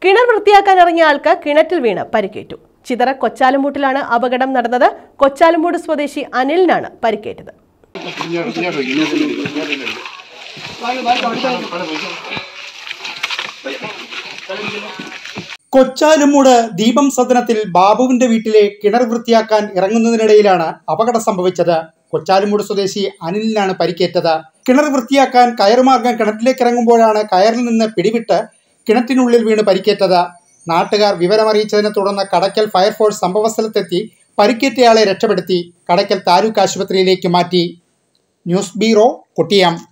കിണർ വൃത്തിയാക്കാൻ ഇറങ്ങിയ ആൾക്ക് കിണറ്റിൽ വീണ് പരിക്കേറ്റു ചിതറ കൊച്ചാലുമൂട്ടിലാണ് അപകടം നടന്നത് കൊച്ചാലുമൂട് സ്വദേശി അനിലിനാണ് പരിക്കേറ്റത് കൊച്ചാലുമൂട് ദീപം സദനത്തിൽ ബാബുവിന്റെ വീട്ടിലെ കിണർ വൃത്തിയാക്കാൻ ഇറങ്ങുന്നതിനിടയിലാണ് അപകടം സംഭവിച്ചത് കൊച്ചാലുമൂട് സ്വദേശി അനിലിനാണ് പരിക്കേറ്റത് കിണർ വൃത്തിയാക്കാൻ കയറുമാർഗം കിണറ്റിലേക്ക് ഇറങ്ങുമ്പോഴാണ് കയറിൽ നിന്ന് പിടിവിട്ട് കിണറ്റിനുള്ളിൽ വീണ് പരിക്കേറ്റത് നാട്ടുകാർ വിവരമറിയിച്ചതിനെ തുടർന്ന് കടയ്ക്കൽ ഫയർഫോഴ്സ് സംഭവസ്ഥലത്തെത്തി പരിക്കേറ്റയാളെ രക്ഷപ്പെടുത്തി കടയ്ക്കൽ താലൂക്ക് ആശുപത്രിയിലേക്ക് മാറ്റി ന്യൂസ് ബ്യൂറോ കൊട്ടിയം